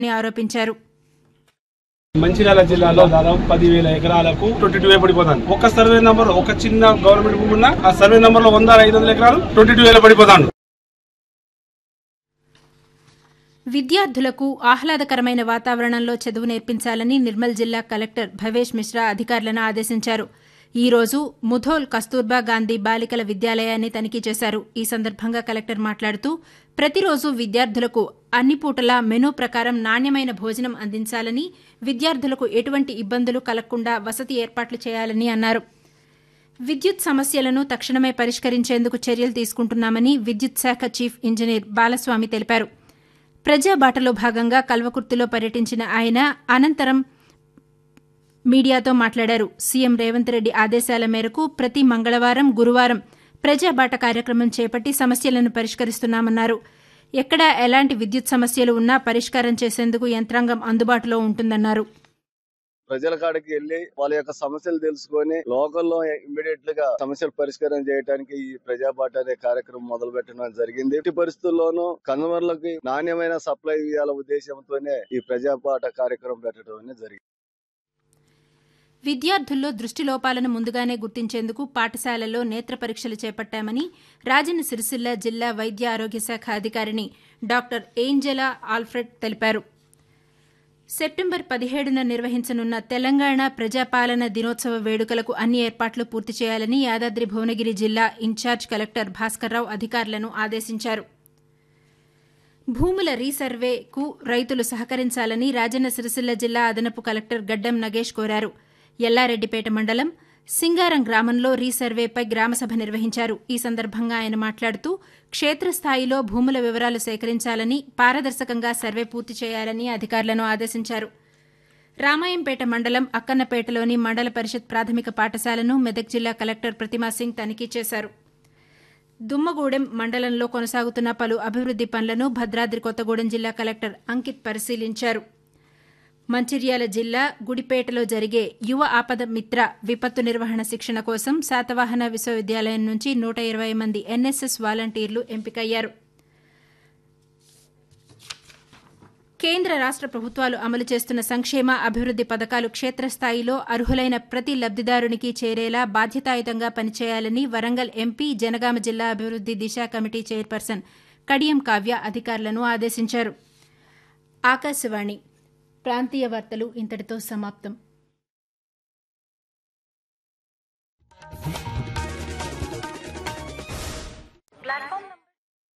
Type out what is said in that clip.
ఆరోపించారు మంచిర్యాల జిల్లాలో దాదాపు పదివేల ఎకరాలకు ట్వంటీ టూ పడిపోతాను ఒక సర్వే నంబర్ ఒక చిన్న గవర్నమెంట్ భూమి ఉన్న ఆ సర్వే నంబర్ లో వంద ఐదు వందల ఎకరాలు ట్వంటీ టూ వేల పడిపోతాను విద్యార్థులకు ఆహ్లాదకరమైన వాతావరణంలో చదువు నేర్పించాలని నిర్మల్ జిల్లా కలెక్టర్ భవేష్ మిశ్రా అధికారులను ఆదేశించారు ఈ రోజు ముధోల్ కస్తూర్బా గాంధీ బాలికల విద్యాలయాన్ని తనిఖీ చేశారు ఈ సందర్భంగా కలెక్టర్ మాట్లాడుతూ ప్రతిరోజు విద్యార్థులకు అన్ని పూటలా మెనూ ప్రకారం నాణ్యమైన భోజనం అందించాలని విద్యార్థులకు ఎటువంటి ఇబ్బందులు కలగకుండా వసతి ఏర్పాట్లు చేయాలని అన్నారు విద్యుత్ సమస్యలను తక్షణమే పరిష్కరించేందుకు చర్యలు తీసుకుంటున్నామని విద్యుత్ శాఖ చీఫ్ ఇంజనీర్ బాలస్వామి తెలిపారు ప్రజాబాటలో భాగంగా కల్వకుర్తిలో పర్యటించిన ఆయన అనంతరం మీడియాతో మాట్లాడారు సీఎం రేవంత్ రెడ్డి ఆదేశాల మేరకు ప్రతి మంగళవారం గురువారం ప్రజాబాట కార్యక్రమం చేపట్టి సమస్యలను పరిష్కరిస్తున్నామన్నారు ఎక్కడా ఎలాంటి విద్యుత్ సమస్యలు ఉన్నా పరిష్కారం చేసేందుకు యంత్రాంగం అందుబాటులో ఉంటుందన్నారు ప్రజల కాడికి వెళ్ళి వాళ్ళ యొక్క సమస్యలు తెలుసుకొని లోకల్లో ఇమ్మీడియట్ గా సమస్యలు పరిష్కారం చేయడానికి ఈ ప్రజాబాట అనే కార్యక్రమం మొదలు పెట్టడం జరిగింది ఇట్టి పరిస్థితుల్లోనూ కన్వర్లకి నాణ్యమైన సప్లై ఇవ్వాల ఉద్దేశంతోనే ఈ ప్రజాబాట కార్యక్రమం పెట్టడం అనేది జరిగింది విద్యార్థుల్లో దృష్టి లోపాలను ముందుగానే గుర్తించేందుకు పాఠశాలల్లో నేత్ర పరీక్షలు చేపట్టామని రాజన్న సిరిసిల్ల జిల్లా వైద్య ఆరోగ్య శాఖ అధికారిని డాక్టర్ ఏంజెలా ఆల్ఫ్రెడ్ తెలిపారు సెప్టెంబర్ పదిహేడున నిర్వహించనున్న తెలంగాణ ప్రజాపాలన దినోత్సవ వేడుకలకు అన్ని ఏర్పాట్లు పూర్తి చేయాలని యాదాద్రి భువనగిరి జిల్లా ఇన్ఛార్జ్ కలెక్టర్ భాస్కర్రావు అధికారులను ఆదేశించారు భూముల రీసర్వేకు రైతులు సహకరించాలని రాజన్న సిరిసిల్ల జిల్లా అదనపు కలెక్టర్ గడ్డం నగేష్ కోరారు ఎల్లారెడ్డిపేట మండలం సింగారం గ్రామంలో రీసర్వేపై గ్రామసభ నిర్వహించారు ఈ సందర్భంగా ఆయన మాట్లాడుతూ క్షేత్రస్థాయిలో భూముల వివరాలు సేకరించాలని పారదర్శకంగా సర్వే పూర్తి చేయాలని అధికారులను ఆదేశించారు రామాయంపేట మండలం అక్కన్నపేటలోని మండల పరిషత్ ప్రాథమిక పాఠశాలను మెదక్ జిల్లా కలెక్టర్ ప్రతిమా సింగ్ తనిఖీ చేశారు దుమ్మగూడెం మండలంలో కొనసాగుతున్న పలు అభివృద్ది పనులను భద్రాద్రి కొత్తగూడెం జిల్లా కలెక్టర్ అంకిత్ పరిశీలించారు మంచిర్యాల జిల్లా గుడిపేటలో జరిగే యువ ఆపద మిత్ర విపత్తు నిర్వహణ శిక్షణ కోసం శాతవాహన విశ్వవిద్యాలయం నుంచి నూట ఇరవై మంది ఎన్ఎస్ఎస్ వాలంటీర్లు ఎంపికయ్యారు కేంద్ర రాష్ట ప్రభుత్వాలు అమలు చేస్తున్న సంక్షేమ అభివృద్ది పథకాలు క్షేత్రస్థాయిలో అర్హులైన ప్రతి లబ్దిదారునికి చేరేలా బాధ్యతాయుతంగా పనిచేయాలని వరంగల్ ఎంపీ జనగామ జిల్లా అభివృద్ది దిశ కమిటీ చైర్పర్సన్ కడియం కావ్య అధికారులను ఆదేశించారు ఆకాశవాణి ప్రాంతీయ వార్తలు ఇంతటితో సమాప్తం